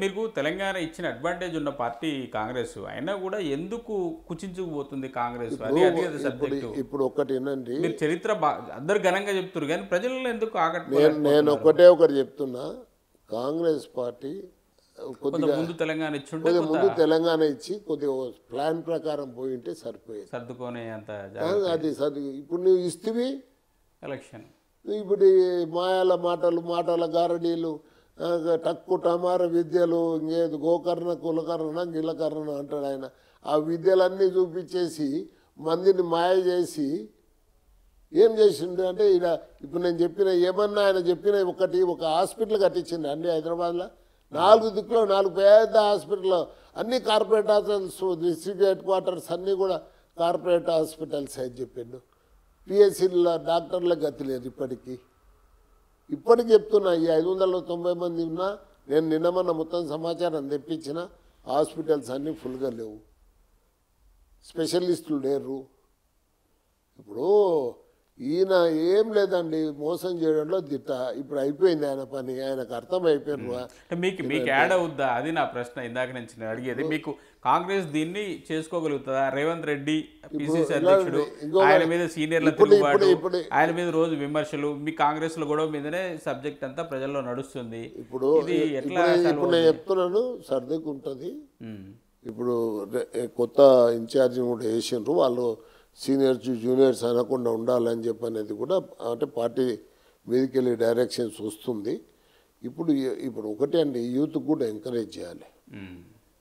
మీకు తెలంగాణ ఇచ్చిన అడ్వాంటేజ్ ఉన్న పార్టీ కాంగ్రెస్ అయినా కూడా ఎందుకు కుచించుకుపోతుంది కాంగ్రెస్ అది అది ఇప్పుడు సబ్జెక్టు ఇప్పుడు ఒకటి వినండి మీరు చరిత్ర బా అందరు ఘనంగా చెప్తారు కానీ ప్రజలను ఎందుకు నేను ఆకట్టుకోలేదు నేను ఒకటే ఒకటి చెప్తున్నా కాంగ్రెస్ పార్టీ కొంత కొద్దిగా ముందు తెలంగాణ ఇచ్చుంటే కొద్దిగా కొంత ముందు తెలంగాణ ఇచ్చి కొద్దిగా ప్లాన్ ప్రకారం పోయి ఉంటే సరిపోయేది సర్దుకునే అంత అది సరి ఇప్పుడు నువ్వు ఇస్తేవి ఎలక్షన్ ఇప్పుడు ఈ మాయాల మాటలు మాటల గారడీలు ఆ, టక్కు టమార విద్యలు ఇంకేది గోకర్ణ కులకర్ణ గిలకర్ణ అంటాడు ఆయన ఆ విద్యలన్నీ చూపించేసి మందిని మాయ చేసి ఏం చేసిండు అంటే ఈడ ఇప్పుడు నేను చెప్పిన ఏమన్నా ఆయన చెప్పిన ఒకటి ఒక హాస్పిటల్ కట్టించింది అన్ని హైదరాబాద్లో నాలుగు దిక్కులో నాలుగు పెద్ద హాస్పిటల్ అన్ని corporate hospitals district headquarters అన్నీ కూడా కార్పొరేట్ హాస్పిటల్స్ అని చెప్పిండు పిఎస్సీల డాక్టర్ల గతి లేదు ఇప్పటికీ ఇప్పటికి చెప్తున్నా ఈ ఐదు వందల తొంభై మంది ఉన్నా నేను నిన్న మొన్న మొత్తం సమాచారం తెప్పించిన హాస్పిటల్స్ అన్నీ ఫుల్గా లేవు స్పెషలిస్టులు లేరు ఇప్పుడు ఈయన ఏం లేదండి మోసం చేయడంలో దిట్ట ఇప్పుడు అయిపోయింది ఆయన పని ఆయనకు అర్థం అయిపోయిన అంటే మీకు మీకు యాడ్ అవుద్దా అది నా ప్రశ్న ఇందాక నుంచి నేను అడిగేది మీకు కాంగ్రెస్ దీన్ని చేసుకోగలుగుతుందా రేవంత్ రెడ్డి పిసిసి అధ్యక్షుడు ఇంకో ఆయన మీద సీనియర్ల ఇప్పుడు- తిరుగుబాటు ఇప్పుడు- ఆయన మీద రోజు విమర్శలు మీ కాంగ్రెస్ లో గొడవ మీదనే సబ్జెక్ట్ అంతా ప్రజల్లో నడుస్తుంది ఇప్పుడు ఇది ఎట్లా ఇప్పుడు ఇప్పుడు నేను చెప్తున్నాను సర్దుకుంటుంది ఉమ్. ఇప్పుడు రె- కొత్త ఇన్ఛార్జిని కూడా వేసిండ్రు వాళ్ళు సీనియర్స్ జూనియర్స్ అనకుండా ఉండాలని చెప్పి అనేది కూడా అంటే పార్టీ మీదకి వెళ్ళి డైరెక్షన్స్ వస్తుంది ఇప్పుడు ఈ- ఇప్పుడు ఒకటే అండి యూత్ కూడా ఎంకరేజ్ చేయాలి ఉమ్.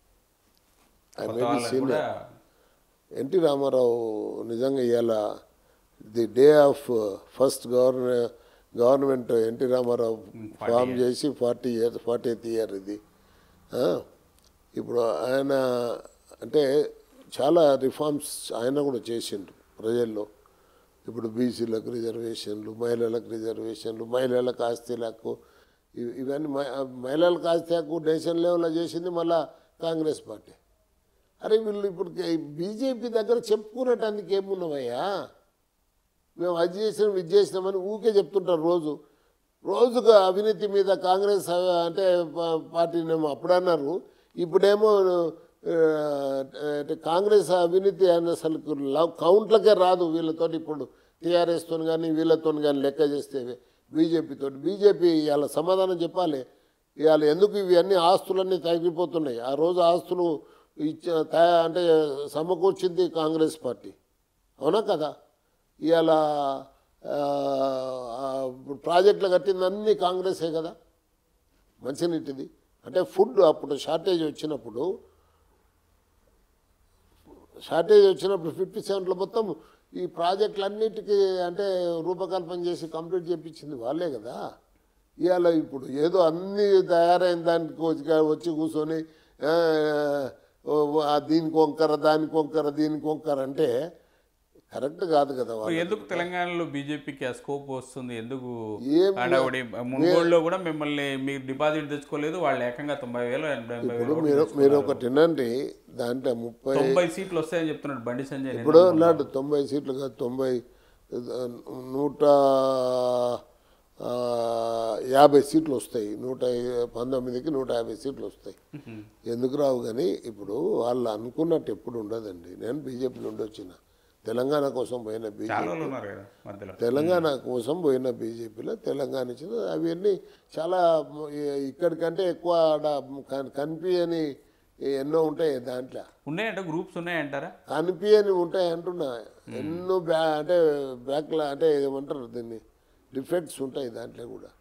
ఐ కొత్త మే బి వాళ్ళని సీనియర్ కూడా ఎన్టీ రామారావు నిజంగా ఇవాళ the day of first govern government NT Rama Rao form చేసి forty years forty eighth year ఇది ఆ, ఇప్పుడు ఆయన అంటే చాలా రిఫార్మ్స్ ఆయన కూడా చేసిండ్రు ప్రజల్లో ఇప్పుడు బీసీలకు రిజర్వేషన్లు మహిళలకు రిజర్వేషన్లు మహిళలకు ఆస్తి హక్కు ఇవి- ఇవన్నీ మ- మహిళలకు ఆస్తి హక్కు నేషన్ లెవెల్లో చేసింది మళ్ళా కాంగ్రెస్ పార్టీ అరే వీళ్ళు ఇప్పుడు బీజేపీ దగ్గర చెప్పుకునేటానికి ఏమున్నావయ్యా మేము అది చేసినాం ఇది చేసినామని ఊకే చెప్తుంటారు రోజు రోజుగా అవినీతి మీద కాంగ్రెస్ ఆ, అంటే పా- పార్టీనేమో అప్పుడు అన్నారు ఇప్పుడేమో ఆ, అంటే కాంగ్రెస్ అవినీతి అని అసలు లవ్ కౌంట్లకే రాదు వీళ్ళతో ఇప్పుడు టీఆర్ఎస్తో కానీ వీళ్ళతో కానీ లెక్క చేస్తే బీజేపీతో బీజేపీ ఇవాళ సమాధానం చెప్పాలి ఇవాళ ఎందుకు ఇవి అన్ని ఆస్తులన్నీ తగ్గిపోతున్నాయి ఆ రోజు ఆస్తులు ఇచ్చ తయా- అంటే సమకూర్చింది కాంగ్రెస్ పార్టీ అవునా కదా ఇవాళ ఆ, ఆ, ఇప్పుడు ప్రాజెక్టులు కట్టింది అన్నీ కాంగ్రెసే కదా మంచినీటిది అంటే ఫుడ్ అప్పుడు షార్టేజ్ వచ్చినప్పుడు షార్టేజ్ వచ్చినప్పుడు ఫిఫ్టీ సెవెన్లో మొత్తం ఈ ప్రాజెక్టులన్నిటికీ అంటే రూపకల్పన చేసి కంప్లీట్ చేయించింది వాళ్ళే కదా ఇవాళ ఇప్పుడు ఏదో అన్నీ తయారైన దానికి వచ్చి వచ్చి కూర్చొని ఆ, ఓ, ఆ దీనికి వంకర దానికి వంకర దీనికి వంకర అంటే కరెక్ట్ కాదు కదా వాళ్ళు ఇప్పుడు ఎందుకు తెలంగాణలో బీజేపీకి ఆ స్కోప్ వస్తుంది ఎందుకు ఏం హడావుడి మున్గోడులో కూడా మిమ్మల్ని మీరు డిపాజిట్ తెచ్చుకోలేదు వాళ్ళు ఏకంగా తొంభై వేలు ఎనభై ఇప్పుడు వేలు మీరు మీరు ఒకటి వినండి దాంట్లో ముప్పై తొంభై సీట్లు వస్తాయని చెప్తున్నాడు బండి సంజయ్ నిన్న. ఇప్పుడు నాడు తొంభై సీట్లు కాదు తొంభై ఆ, నూట ఆ, యాభై సీట్లు వస్తాయి నూట పంతొమ్మిదికి నూట యాభై సీట్లు వస్తాయి ఎందుకు రావు కానీ ఇప్పుడు వాళ్ళు అనుకున్నట్టు ఎప్పుడు ఉండదండి నేను బీజేపీ నుండి వచ్చిన తెలంగాణ కోసం పోయిన బీజేపీ చాలా వాళ్ళు ఉన్నారు కదా మధ్యలో తెలంగాణ కోసం పోయిన బీజేపీలో తెలంగాణ ఇచ్చిన అవన్నీ చాలా ఇ- ఇక్కడికంటే ఎక్కువ ఆడ కన్- కనిపించని ఎన్నో ఉంటాయి దాంట్లో ఉన్నాయంట గ్రూప్స్ ఉన్నాయంటారా కనిపించని ఉంటాయి అంటున్నా ఎన్నో బ్యా అంటే బ్యాక్లా అంటే ఏమంటారు దీన్ని డిఫెక్ట్స్ ఉంటాయి దాంట్లో కూడా